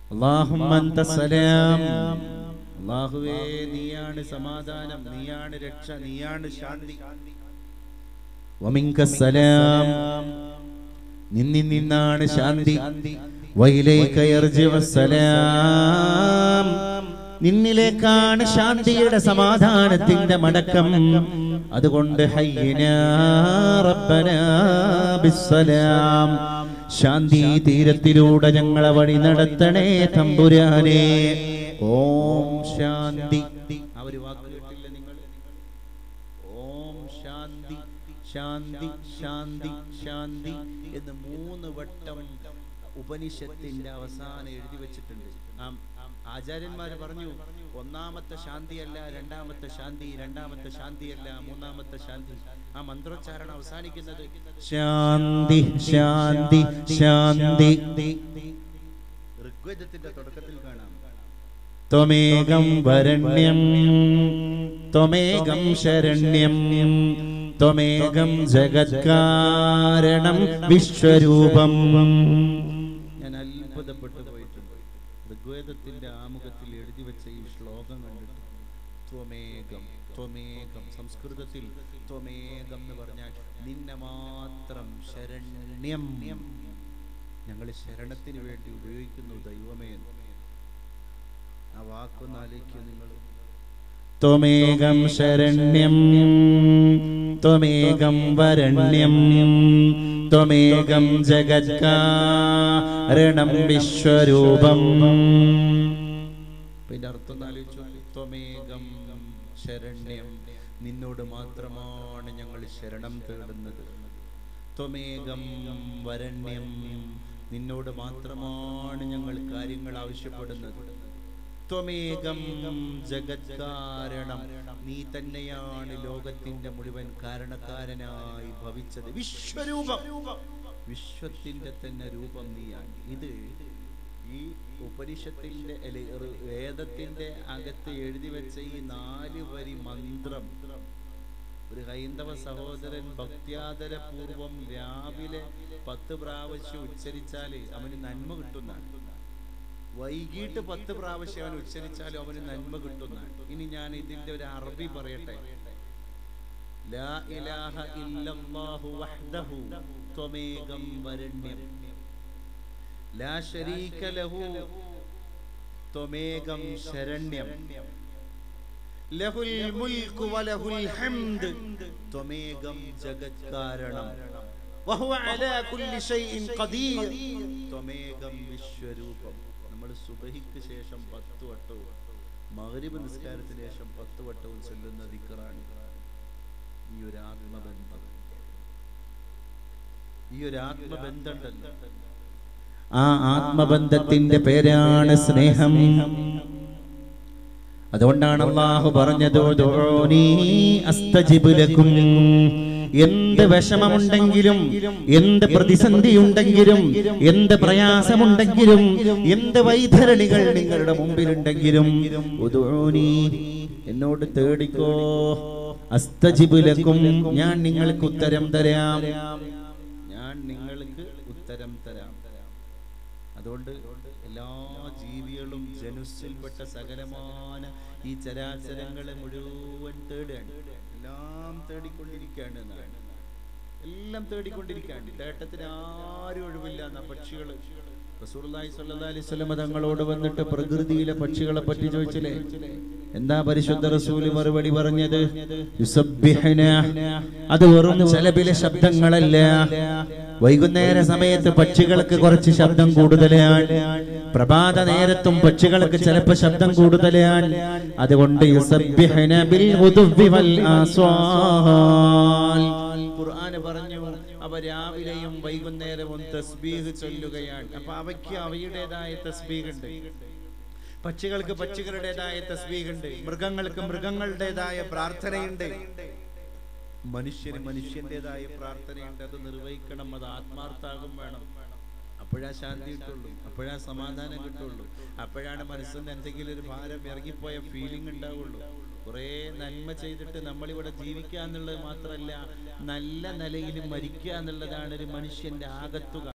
اللهم أنت السلام അള്ളാഹുവേ നീയാണ് സമാധാനം നീയാണ് രക്ഷ നീയാണ് ശാന്തി വമിങ്ക സലാം നിന്നിൽ നിന്നാണ് ശാന്തി വയിലേക്ക യർജിഉ സലാം നിന്നിലേക്കാണ് ശാന്തിയുടെ സമാധാനത്തിന്റെ മടക്കം അതുകൊണ്ട് ഹയ്യനാ റബ്ബനാ ബിസ്സലാം ശാന്തി തീരത്തിലൂടെ ഞങ്ങളെ വഴി നടത്തണേ തമ്പുരാനേ ഓം ശാന്തി ആ ഒരു വാക്ക് കേട്ടില്ല നിങ്ങൾ ഓം ശാന്തി ശാന്തി ശാന്തി ശാന്തി എന്ന് മൂന്ന് വട്ടം ഉപനിഷത്തിന്റെ അവസാനം എഴുതി വെച്ചിട്ടുണ്ട് ആ ആചാര്യന്മാർ പറഞ്ഞു ഒന്നാമത്തെ ശാന്തിയല്ല രണ്ടാമത്തെ ശാന്തി രണ്ടാമത്തെ ശാന്തിയല്ല മൂന്നാമത്തെ ശാന്തി ആ മന്ത്രോച്ചാരണം അവസാനിക്കുന്നത് ശാന്തി ശാന്തി ശാന്തി ഋഗ്വേദത്തിന്റെ തുടക്കത്തിൽ കാണാം ത്വമേകം വരണ്യം ത്വമേകം ശരണ്യം ത്വമേകം ജഗത്കാരണം വിശ്വരൂപം ഞാൻ അത്ഭുതപ്പെട്ടു പോയിട്ടുണ്ട് ഋഗ്വേദത്തിന്റെ ആമുഖത്തിൽ എഴുതി വെച്ച ഈ ശ്ലോകം കണ്ടിട്ട് ത്വമേകം ത്വമേകം സംസ്കൃതത്തിൽ ത്വമേകം എന്ന് പറഞ്ഞാൽ നിന്നെ മാത്രം ശരണ്യം ഞങ്ങൾ ശരണത്തിന് വേണ്ടി ഉപയോഗിക്കുന്നു ദൈവമേ എന്ന്. ആ വാക്കൊന്ന് ആലോചിക്കുക നിങ്ങൾ ത്വമേകം ശരണ്യം ത്വമേകം വരണ്യം ത്വമേകം ജഗത്കാരണം വിശ്വരൂപം പിന്നെ അർത്ഥം ഒന്ന് ആലോചിച്ചു നോക്ക്. ത്വമേകം ശരണ്യം നിന്നോട് മാത്രമാണ് ഞങ്ങൾ ശരണം തേടുന്നത് ത്വമേകം വരണ്യം നിന്നോട് മാത്രമാണ് ഞങ്ങൾ കാര്യങ്ങൾ ആവശ്യപ്പെടുന്നത് ത്വമേകം ജഗത്കാരണം നീ തന്നെയാണ് ലോകത്തിന്റെ മുഴുവൻ കാരണക്കാരനായി ഭവിച്ചത് വിശ്വരൂപം വിശ്വത്തിന്റെ തന്നെ രൂപം നീയാണ് ഇത് ഈ ഉപനിഷത്തിന്റെ അല്ലെ, ഒരു വേദത്തിന്റെ അകത്ത് എഴുതി വെച്ച ഈ നാല് വരി മന്ത്രം ഒരു ഹൈന്ദവ സഹോദരൻ ഭക്ത്യാദരപൂർവം രാവിലെ പത്ത് പ്രാവശ്യം ഉച്ചരിച്ചാല് അവന് നന്മ കിട്ടുന്നതാണ് വൈകിട്ട് പത്ത് പ്രാവശ്യം അവൻ ഉച്ചരിച്ചാലും അവന് നന്മ കിട്ടുന്നതാണ് ഇനി ഞാൻ ഇതിന്റെ ഒരു അറബി പറയട്ടെ ലാ ഇലാഹ ഇല്ലല്ലാഹു വഹ്ദഹു ത്വമേകം വരണ്യം ലാ ശരീക ലഹു ത്വമേകം ശരണ്യം ലഹുൽ മുൽക്കു വലഹുൽ ഹംദ് ത്വമേകം ജഗത്കാരണം വഹുവ അലാ കുല്ലി ഷൈഇൻ ഖദീർ ത്വമേകം വിശ്വരൂപം നമ്മൾ സുബഹിക്ക് ശേഷം പത്ത് വട്ടവും മഗ്രിബ് നിസ്കാരത്തിന് ശേഷം പത്ത് വട്ടവും ചൊല്ലുന്ന ദിക്റാണ് ഈ ഒരു ആത്മബന്ധം ഈ ഒരു ആത്മബന്ധമുണ്ടല്ലോ ആ ആത്മബന്ധത്തിന്റെ പേരാണ് സ്നേഹം അതുകൊണ്ടാണ് അള്ളാഹു പറഞ്ഞത് "ഉദ്ഉനി അസ്തജിബ് ലക്കും." എന്ത് വിഷമമുണ്ടെങ്കിലും എന്ത് പ്രതിസന്ധി ഉണ്ടെങ്കിലും എന്ത് പ്രയാസമുണ്ടെങ്കിലും എന്ത് വൈതരണികൾ നിങ്ങളുടെ മുമ്പിലുണ്ടെങ്കിലും ഉദ്ഉനി, എന്നോട് തേടിക്കോ അസ്തജിബ് ലക്കും ഞാൻ നിങ്ങൾക്ക് ഉത്തരം തരാം ഞാൻ നിങ്ങൾക്ക് ഉത്തരം തരാം അതുകൊണ്ട് എല്ലാ ജീവികളും ജനുസിൽപ്പെട്ട സകലമായ ഈ ചരാചരങ്ങളെ മുഴുവൻ തേടുകയാണ് എല്ലാം തേടിക്കൊണ്ടിരിക്കുകയാണ് എന്നാണ് എല്ലാം തേടിക്കൊണ്ടിരിക്കുകയാണ് തേട്ടത്തിന് ആരും ഒഴിവില്ല എന്ന പക്ഷികൾ റസൂലുള്ളാഹി സ്വല്ലല്ലാഹി അലൈഹി വസല്ലം തങ്ങളോട് വന്നിട്ട് പ്രകൃതിയിലെ പക്ഷികളെ പറ്റി ചോദിച്ചില്ലേ എന്താ പരിശുദ്ധ റസൂല് മറുപടി പറഞ്ഞത് യുസബ്ബിഹ്ന അത് വെറും ചിലപിലെ ശബ്ദങ്ങളല്ല വൈകുന്നേര സമയത്ത് പക്ഷികൾക്ക് കുറച്ച് ശബ്ദം കൂടുതലാണ് പ്രഭാത നേരത്തും പക്ഷികൾക്ക് ചിലപ്പോ ശബ്ദം കൂടുതലാണ് അതുകൊണ്ട് യുസബ്ബിഹ്ന ബിൽ ഗുദുവ്വി വൽ ആസ്വാൽ ഖുർആന് പറഞ്ഞു അവ രാവിലെയും വൈകുന്നേരവും തസ്ബീഹ് ചൊല്ലുകയാണ് അപ്പൊ അവയ്ക്ക് അവയുടേതായ തസ്ബീഹ് ഉണ്ട് പക്ഷികൾക്ക് പക്ഷികളുടേതായ തസ്ബീഹ് ഉണ്ട് മൃഗങ്ങൾക്ക് മൃഗങ്ങളുടേതായ പ്രാർത്ഥനയുണ്ട് മനുഷ്യന് മനുഷ്യന്റേതായ പ്രാർത്ഥനയുണ്ട് അത് നിർവഹിക്കണം അത് ആത്മാർത്ഥാകും വേണം അപ്പോഴാ ശാന്തി കിട്ടുള്ളൂ അപ്പോഴാ സമാധാനം കിട്ടുള്ളൂ അപ്പോഴാണ് മനസ്സിൽ നിന്ന് എന്തെങ്കിലും ഒരു ഭാരം ഇറങ്ങിപ്പോയ ഫീലിംഗ് ഉണ്ടാവുള്ളൂ കുറേ നന്മ ചെയ്തിട്ട് നമ്മളിവിടെ ജീവിക്കുക എന്നുള്ളത് മാത്രമല്ല നല്ല നിലയിൽ മരിക്കുക എന്നുള്ളതാണ് ഒരു മനുഷ്യന്റെ ആകത്തുക